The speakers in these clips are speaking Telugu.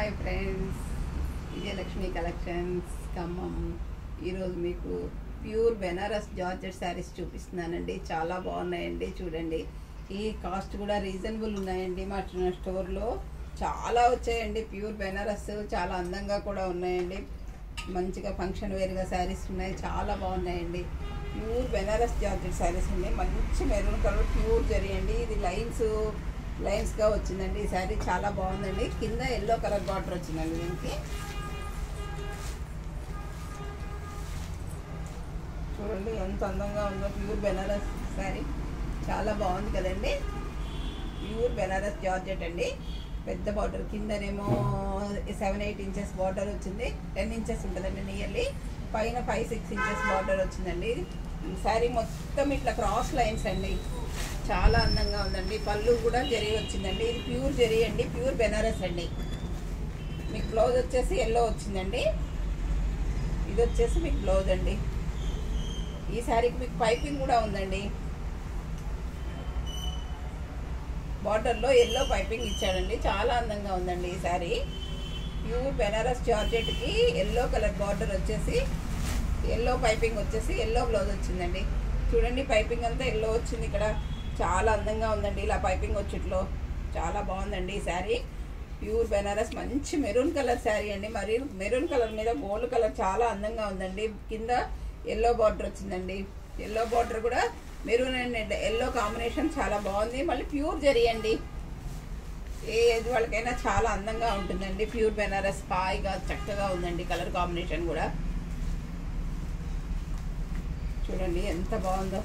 hi friends Vijayalakshmi collections Khammam ఈరోజు మీకు ప్యూర్ బెనారస్ జార్జెట్ శారీస్ చూపిస్తున్నానండి చాలా బాగున్నాయండి చూడండి ఈ కాస్ట్ కూడా రీజనబుల్ ఉన్నాయండి మా స్టోర్లో చాలా వచ్చాయండి ప్యూర్ బెనారస్ చాలా అందంగా కూడా ఉన్నాయండి మంచిగా ఫంక్షన్ వేర్గా శారీస్ ఉన్నాయి చాలా బాగున్నాయండి ప్యూర్ బెనారస్ జార్జెట్ శారీస్ ఉన్నాయి మంచి మెరూన్ కలర్ ప్యూర్ జరియండి ఇది లైన్స్ లైన్స్గా వచ్చిందండి ఈ శారీ చాలా బాగుందండి కింద ఎల్లో కలర్ బార్డర్ వచ్చిందండి దీనికి చూడండి ఎంత అందంగా ఉందో ప్యూర్ బెనారస్ శారీ చాలా బాగుంది కదండి ప్యూర్ బెనారస్ జార్జెట్ అండి పెద్ద బార్డర్ కిందనేమో సెవెన్ ఎయిట్ ఇంచెస్ బార్డర్ వచ్చింది టెన్ ఇంచెస్ ఉంటుందండి నియర్లీ పైన ఫైవ్ సిక్స్ ఇంచెస్ బార్డర్ వచ్చిందండి ఈ శారీ మొత్తం ఇట్లా క్రాస్ లైన్స్ అండి చాలా అందంగా ఉందండి పళ్ళు కూడా జరీ వచ్చిందండి ఇది ప్యూర్ జరీ అండి ప్యూర్ బెనారస్ అండి మీకు బ్లౌజ్ వచ్చేసి ఎల్లో వచ్చిందండి ఇది వచ్చేసి మీకు బ్లౌజ్ అండి ఈ శారీకి మీకు పైపింగ్ కూడా ఉందండి బార్డర్లో ఎల్లో పైపింగ్ ఇచ్చాడండి చాలా అందంగా ఉందండి ఈ శారీ ప్యూర్ బెనారస్ జార్జెట్కి ఎల్లో కలర్ బార్డర్ వచ్చేసి ఎల్లో పైపింగ్ వచ్చేసి ఎల్లో బ్లౌజ్ వచ్చిందండి చూడండి పైపింగ్ అంతా ఎల్లో వచ్చింది ఇక్కడ చాలా అందంగా ఉందండి ఇలా పైపింగ్ వచ్చిట్లో చాలా బాగుందండి ఈ శారీ ప్యూర్ బెనారస్ మంచి మెరూన్ కలర్ శారీ అండి మరి మెరూన్ కలర్ మీద గోల్డ్ కలర్ చాలా అందంగా ఉందండి కింద ఎల్లో బార్డర్ వచ్చిందండి ఎల్లో బార్డర్ కూడా మెరూన్ అండ్ ఎల్లో కాంబినేషన్ చాలా బాగుంది మళ్ళీ ప్యూర్ జరీ అండి ఏ ఏజ్ వాళ్ళకైనా చాలా అందంగా ఉంటుందండి ప్యూర్ బెనారస్ హాయిగా చక్కగా ఉందండి కలర్ కాంబినేషన్ కూడా చూడండి ఎంత బాగుందో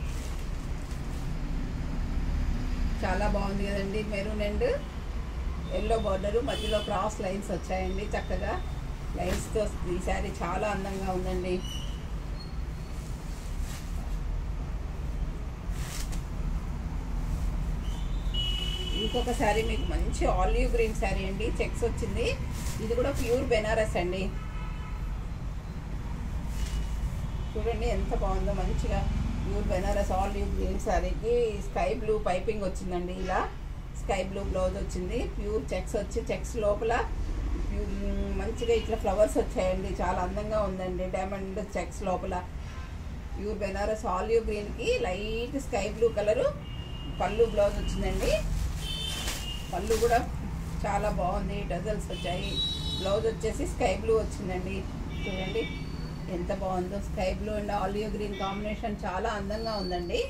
చాలా బాగుంది కదండి మెరూన్ అండ్ ఎల్లో బార్డరు మధ్యలో క్రాస్ లైన్స్ వచ్చాయండి చక్కగా లైన్స్తో ఈ శారీ చాలా అందంగా ఉందండి ఇంకొక శారీ మీకు మంచి ఆలివ్ గ్రీన్ శారీ అండి చెక్స్ వచ్చింది ఇది కూడా ప్యూర్ బెనారస్ అండి చూడండి ఎంత బాగుందో మంచిగా ప్యూర్ బెనారస్ ఆలివ్ గ్రీన్ శారీకి స్కై బ్లూ పైపింగ్ వచ్చిందండి ఇలా స్కై బ్లూ బ్లౌజ్ వచ్చింది ప్యూర్ చెక్స్ వచ్చి చెక్స్ లోపల మంచిగా ఇట్లా ఫ్లవర్స్ వచ్చాయండి చాలా అందంగా ఉందండి డైమండ్ చెక్స్ లోపల ప్యూర్ బెనారస్ ఆలివ్ గ్రీన్కి లైట్ స్కై బ్లూ కలరు పళ్ళు బ్లౌజ్ వచ్చిందండి పళ్ళు కూడా చాలా బాగుంది డజల్స్ వచ్చాయి బ్లౌజ్ వచ్చేసి స్కై బ్లూ వచ్చిందండి చూడండి ఎంత బాగుందో sky blue and olive green combination చాలా అందంగా ఉందండి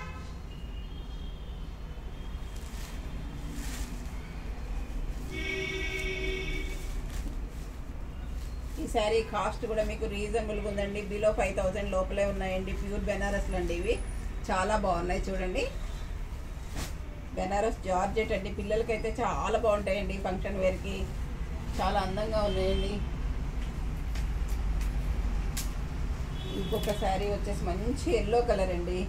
ఈ శారీ కాస్ట్ కూడా మీకు రీజనబుల్గా ఉందండి బిలో ఫైవ్ థౌజండ్ లోపలే ఉన్నాయండి ప్యూర్ బెనారస్లు అండి ఇవి చాలా బాగున్నాయి చూడండి బెనారస్ జార్జెట్ అండి పిల్లలకైతే చాలా బాగుంటాయండి ఫంక్షన్ వేర్కి చాలా అందంగా ఉన్నాయండి ఇంకొక శారీ వచ్చేసి మంచి ఎల్లో కలర్ అండి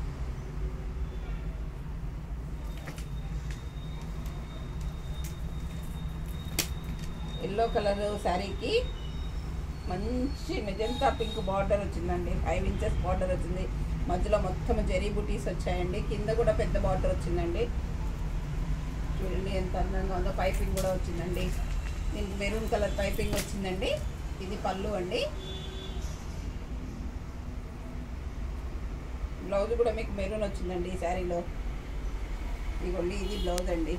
ఎల్లో కలర్ శారీకి మంచి మెజంతా పింక్ బార్డర్ వచ్చిందండి ఫైవ్ ఇంచెస్ బార్డర్ వచ్చింది మధ్యలో మొత్తం జరీ బుటీస్ వచ్చాయండి కింద కూడా పెద్ద బార్డర్ వచ్చిందండి చూడండి ఎంత అందంగా ఉందో పైపింగ్ కూడా వచ్చిందండి దీనికి మెరూన్ కలర్ పైపింగ్ వచ్చిందండి ఇది పళ్ళు అండి బ్లౌజ్ కూడా మీకు మెరూన్ వచ్చిందండి ఈ శారీలో ఇదిగోండి ఇది బ్లౌజ్ అండి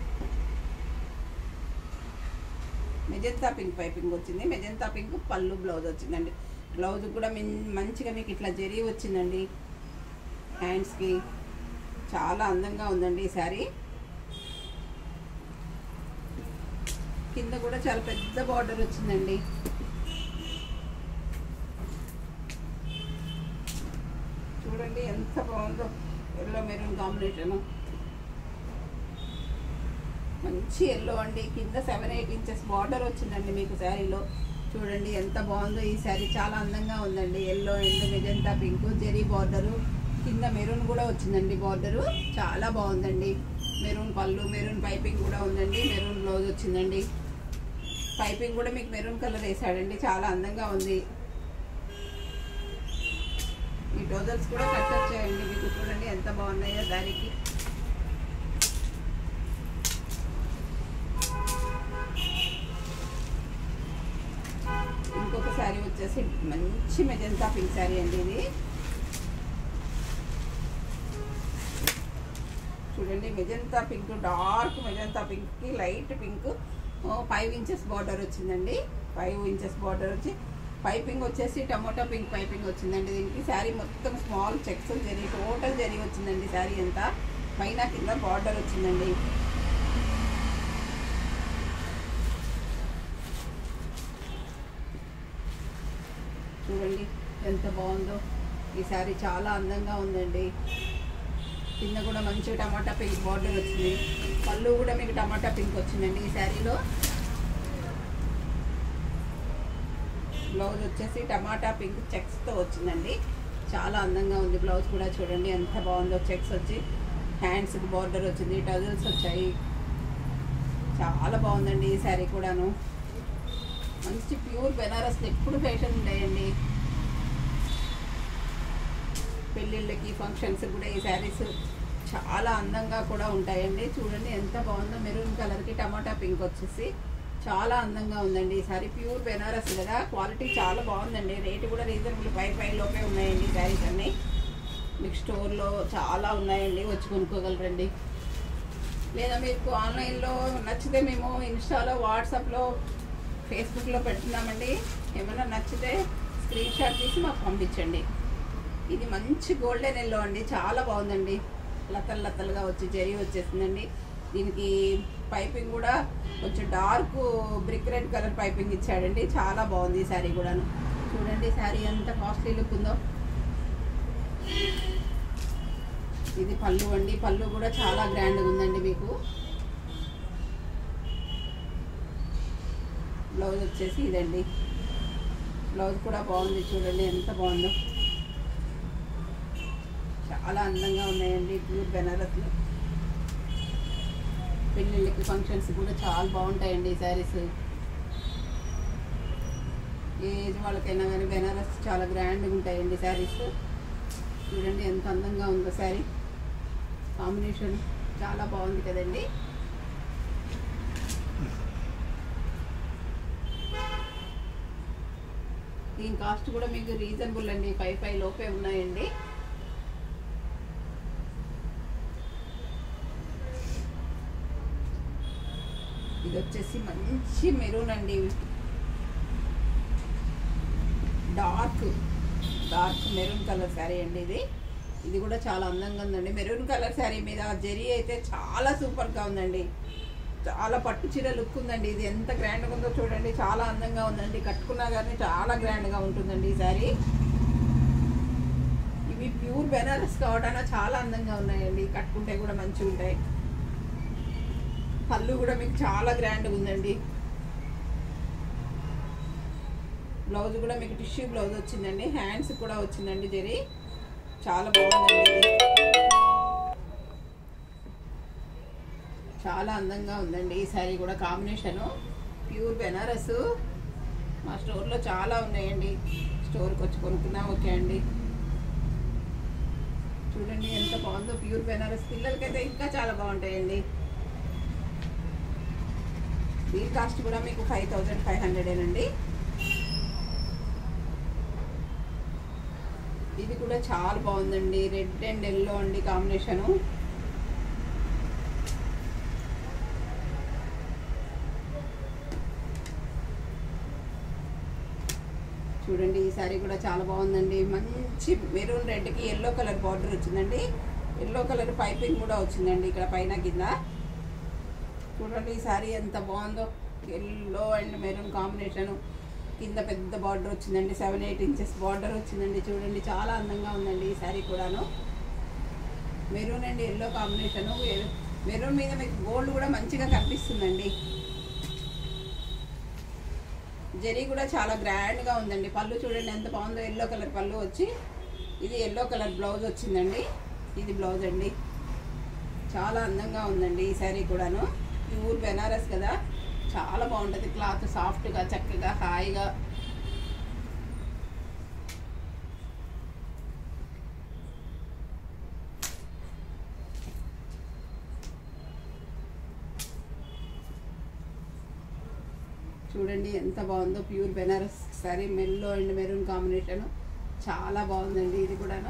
మెజంతా పింక్ పైపింగ్ వచ్చింది మెజంతా పింక్ పళ్ళు బ్లౌజ్ వచ్చిందండి బ్లౌజ్ కూడా మంచిగా మీకు ఇట్లా జరీ వచ్చిందండి హ్యాండ్స్కి చాలా అందంగా ఉందండి ఈ శారీ కింద కూడా చాలా పెద్ద బార్డర్ వచ్చిందండి చూడండి ఎంత బాగుందో ఎల్లో మెరూన్ కాంబినేషన్ మంచి ఎల్లో అండి కింద సెవెన్ ఎయిట్ ఇంచెస్ బార్డర్ వచ్చిందండి మీకు శారీలో చూడండి ఎంత బాగుందో ఈ శారీ చాలా అందంగా ఉందండి yellow and magenta pink zari border కింద మెరూన్ కూడా వచ్చిందండి బార్డరు చాలా బాగుందండి మెరూన్ పళ్ళు మెరూన్ పైపింగ్ కూడా ఉందండి మెరూన్ బ్లౌజ్ వచ్చిందండి పైపింగ్ కూడా మీకు మెరూన్ కలర్ వేసాడండి చాలా అందంగా ఉంది ఈ డోజల్స్ కూడా కట్ వచ్చాయండి మీకు చూడండి ఎంత బాగున్నాయో దానికి వచ్చేసి మంచి మెజంతా పింక్ శారీ అండి ఇది చూడండి మెజంతా పింక్ డార్క్ మెజంతా పింక్కి light pink five inches border వచ్చిందండి ఫైవ్ ఇంచెస్ బార్డర్ వచ్చి పైపింగ్ వచ్చేసి టమోటా పింక్ పైపింగ్ వచ్చిందండి దీనికి శారీ మొత్తం స్మాల్ చెక్స్ జరి టోటల్ జరి వచ్చిందండి శారీ అంతా పైన కింద బార్డర్ వచ్చిందండి చూడండి ఎంత బాగుందో ఈ శారీ చాలా అందంగా ఉందండి కింద కూడా మంచి టమాటా పింక్ బార్డర్ వచ్చింది పళ్ళు కూడా మీకు టమాటా పింక్ వచ్చిందండి ఈ శారీలో బ్లౌజ్ వచ్చేసి టమాటా పింక్ చెక్స్తో వచ్చిందండి చాలా అందంగా ఉంది బ్లౌజ్ కూడా చూడండి ఎంత బాగుందో చెక్స్ వచ్చి హ్యాండ్స్కి బార్డర్ వచ్చింది టజల్స్ వచ్చాయి చాలా బాగుందండి ఈ శారీ కూడాను మంచి ప్యూర్ బెనారస్ ఎప్పుడు ఫ్యాషన్ ఉండేయండి పెళ్ళిళ్ళకి ఫంక్షన్స్ కూడా ఈ శారీస్ చాలా అందంగా కూడా ఉంటాయండి చూడండి ఎంత బాగుందో మెరూన్ కలర్కి టమాటా పింక్ వచ్చేసి చాలా అందంగా ఉందండి ఈ సారీ ప్యూర్ బెనారస్ కదా క్వాలిటీ చాలా బాగుందండి రేటు కూడా రీజనబుల్ ఫైవ్ ఫైవ్ లోపే ఉన్నాయండి ఈ శారీస్ అన్నీ మీకు స్టోర్లో చాలా ఉన్నాయండి వచ్చి కొనుక్కోగలరండి లేదా మీకు ఆన్లైన్లో నచ్చితే మేము ఇన్స్టాలో వాట్సాప్లో ఫేస్బుక్లో పెడుతున్నామండి ఏమైనా నచ్చితే స్క్రీన్ షాట్ తీసి మాకు పంపించండి ఇది మంచి గోల్డెన్ ఎల్లో అండి చాలా బాగుందండి లతలు లతలుగా వచ్చి జరి వచ్చేసిందండి దీనికి పైపింగ్ కూడా కొంచెం dark brick red colour piping ఇచ్చాడండి చాలా బాగుంది ఈ శారీ కూడాను చూడండి శారీ ఎంత కాస్ట్లీ లుక్ ఉందో ఇది పళ్ళు అండి పళ్ళు కూడా చాలా గ్రాండ్గా ఉందండి మీకు బ్లౌజ్ వచ్చేసి ఇదండి బ్లౌజ్ కూడా బాగుంది చూడండి ఎంత బాగుందో చాలా అందంగా ఉన్నాయండి ప్యూర్ బెనారస్లో పెళ్ళిళ్ళకి ఫంక్షన్స్ కూడా చాలా బాగుంటాయండి ఈ శారీస్ ఏ ఏజ్ వాళ్ళకైనా కానీ బెనారస్ చాలా గ్రాండ్గా ఉంటాయండి శారీస్ చూడండి ఎంత అందంగా ఉందో శారీ కాంబినేషన్ చాలా బాగుంది కదండి దీని కాస్ట్ కూడా మీకు రీజనబుల్ అండి ఫైవ్ ఫైవ్ లోపే ఉన్నాయండి ఇది వచ్చేసి మంచి మెరూన్ అండి dark dark maroon colour sari అండి ఇది ఇది కూడా చాలా అందంగా ఉందండి మెరూన్ కలర్ శారీ మీద జెరీ అయితే చాలా సూపర్గా ఉందండి చాలా పట్టు చీర లుక్ ఉందండి ఇది ఎంత గ్రాండ్గా ఉందో చూడండి చాలా అందంగా ఉందండి కట్టుకున్నా కానీ చాలా గ్రాండ్గా ఉంటుందండి ఈ శారీ ఇవి ప్యూర్ బెనారస్ కావటాన చాలా అందంగా ఉన్నాయండి కట్టుకుంటే కూడా మంచిగా ఉంటాయి పళ్ళు కూడా మీకు చాలా గ్రాండ్గా ఉందండి బ్లౌజ్ కూడా మీకు టిష్యూ బ్లౌజ్ వచ్చిందండి హ్యాండ్స్ కూడా వచ్చిందండి జరి చాలా బాగుందండి ఇది చాలా అందంగా ఉందండి ఈ శారీ కూడా కాంబినేషను ప్యూర్ బెనారస్ మా స్టోర్లో చాలా ఉన్నాయండి స్టోర్కి వచ్చి కొనుక్కున్నా ఓకే అండి చూడండి ఎంత బాగుందో ప్యూర్ బెనారస్ పిల్లలకైతే ఇంకా చాలా బాగుంటాయండి దీని కాస్ట్ కూడా మీకు ఫైవ్ థౌజండ్ ఫైవ్ హండ్రెడేనండి ఇది కూడా చాలా బాగుందండి రెడ్ అండ్ ఎల్లో అండి కాంబినేషను చూడండి ఈ శారీ కూడా చాలా బాగుందండి మంచి మెరూన్ రెడ్కి ఎల్లో కలర్ బార్డర్ వచ్చిందండి ఎల్లో కలర్ పైపింగ్ కూడా వచ్చిందండి ఇక్కడ పైన కింద చూడండి ఈ శారీ ఎంత బాగుందో ఎల్లో అండ్ మెరూన్ కాంబినేషన్ కింద పెద్ద బార్డర్ వచ్చిందండి సెవెన్ ఎయిట్ ఇంచెస్ బార్డర్ వచ్చిందండి చూడండి చాలా అందంగా ఉందండి ఈ శారీ కూడాను maroon and yellow combination maroon మీద మీకు గోల్డ్ కూడా మంచిగా కనిపిస్తుందండి జరీ కూడా చాలా గ్రాండ్గా ఉందండి పళ్ళు చూడండి ఎంత బాగుందో ఎల్లో కలర్ పళ్ళు వచ్చి ఇది ఎల్లో కలర్ బ్లౌజ్ వచ్చిందండి ఇది బ్లౌజ్ అండి చాలా అందంగా ఉందండి ఈ శారీ కూడాను ప్యూర్ బెనారస్ కదా చాలా బాగుంటుంది క్లాత్ సాఫ్ట్గా చక్కగా హాయిగా చూడండి ఎంత బాగుందో pure Banaras sari yellow and maroon combination చాలా బాగుందండి ఇది కూడాను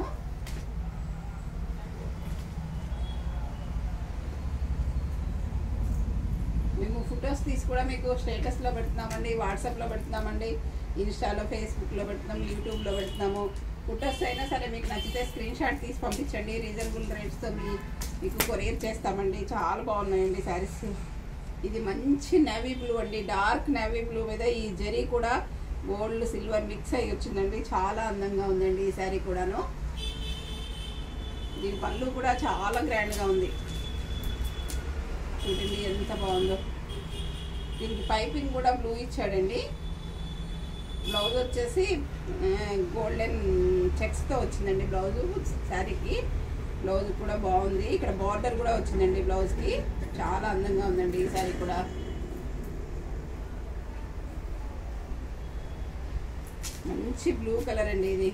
మేము ఫొటోస్ తీసి కూడా మీకు స్టేటస్లో పెడుతున్నామండి వాట్సాప్లో పెడుతున్నామండి ఇన్స్టాలో ఫేస్బుక్లో పెడుతున్నాము యూట్యూబ్లో పెడుతున్నాము ఫొటోస్ అయినా సరే మీకు నచ్చితే స్క్రీన్ షాట్ తీసి పంపించండి రీజనబుల్ రేట్స్తో మీ మీకు కొరియర్ చేస్తామండి చాలా బాగున్నాయండి శారీస్ ఇది మంచి నేవీ బ్లూ అండి డార్క్ నేవీ బ్లూ మీద ఈ జరీ కూడా గోల్డ్ సిల్వర్ మిక్స్ అయ్యి వచ్చిందండి చాలా అందంగా ఉందండి ఈ శారీ కూడాను దీని పళ్ళు కూడా చాలా గ్రాండ్గా ఉంది చూడండి ఎంత బాగుందో దీనికి పైపింగ్ కూడా బ్లూ ఇచ్చాడండి బ్లౌజ్ వచ్చేసి గోల్డెన్ చెక్స్తో వచ్చిందండి బ్లౌజ్ శారీకి బ్లౌజ్ కూడా బాగుంది ఇక్కడ బార్డర్ కూడా వచ్చిందండి బ్లౌజ్కి చాలా అందంగా ఉందండి ఈ శారీ కూడా మంచి బ్లూ కలర్ అండి ఇది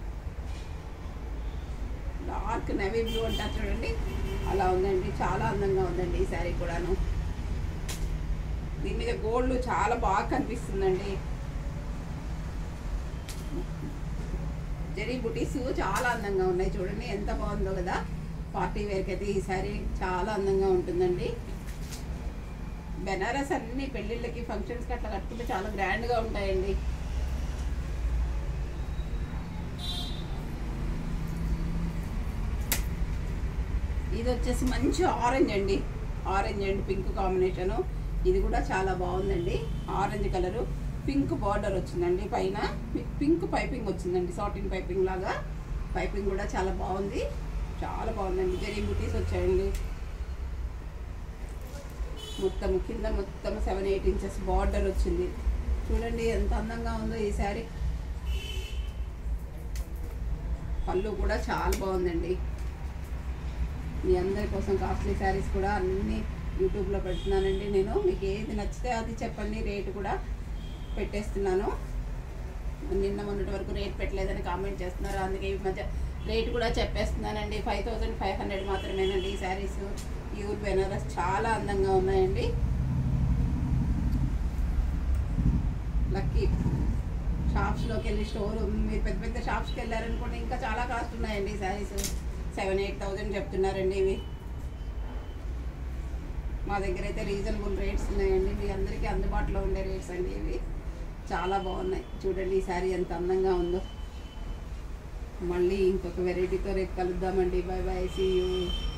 డార్క్ నెవీ బ్లూ అంటారు చూడండి అలా ఉందండి చాలా అందంగా ఉందండి ఈ శారీ కూడాను దీని మీద గోల్డ్ చాలా బాగా కనిపిస్తుందండి జరీ బుటీస్ చాలా అందంగా ఉన్నాయి చూడండి ఎంత బాగుందో కదా పార్టీ వేర్కి అయితే ఈ శారీ చాలా అందంగా ఉంటుందండి బెనారస్ అన్ని పెళ్ళిళ్ళకి ఫంక్షన్స్కి అట్లా కట్టుకుంటే చాలా గ్రాండ్గా ఉంటాయండి ఇది వచ్చేసి మంచి ఆరెంజ్ అండి ఆరెంజ్ అండ్ పింక్ కాంబినేషను ఇది కూడా చాలా బాగుందండి ఆరెంజ్ కలరు పింక్ బార్డర్ వచ్చిందండి పైన మీకు పింక్ పైపింగ్ వచ్చిందండి సాటిన్ పైపింగ్ లాగా పైపింగ్ కూడా చాలా బాగుంది చాలా బాగుందండి జరీ బుటీస్ వచ్చాయండి మొత్తం కింద మొత్తం సెవెన్ ఎయిట్ ఇంచెస్ బార్డర్ వచ్చింది చూడండి ఎంత అందంగా ఉందో ఈ శారీ పళ్ళు కూడా చాలా బాగుందండి మీ అందరి కోసం కాస్ట్లీ శారీస్ కూడా అన్నీ యూట్యూబ్లో పెడుతున్నానండి నేను మీకు ఏది నచ్చితే అది చెప్పండి రేటు కూడా పెట్టేస్తున్నాను నిన్న మొన్నటి వరకు రేట్ పెట్టలేదని కామెంట్ చేస్తున్నారు అందుకే ఈ మధ్య రేట్ కూడా చెప్పేస్తున్నానండి ఫైవ్ థౌజండ్ ఫైవ్ హండ్రెడ్ మాత్రమేనండి ఈ శారీస్ ప్యూర్ బెనారస్ చాలా అందంగా ఉన్నాయండి లక్కీ షాప్స్లోకి వెళ్ళి స్టోర్ మీరు పెద్ద పెద్ద షాప్స్కి వెళ్ళారనుకోండి ఇంకా చాలా కాస్ట్ ఉన్నాయండి ఈ శారీస్ సెవెన్ ఎయిట్ థౌజండ్ చెప్తున్నారండి ఇవి మా దగ్గర అయితే రీజనబుల్ రేట్స్ ఉన్నాయండి మీ అందరికీ అందుబాటులో ఉండే రేట్స్ అండి ఇవి చాలా బాగున్నాయి చూడండి ఈ శారీ ఎంత అందంగా ఉందో మళ్ళీ ఇంకొక వెరైటీతో రేపు కలుద్దామండి బాయ్ బాయ్ సీ యూ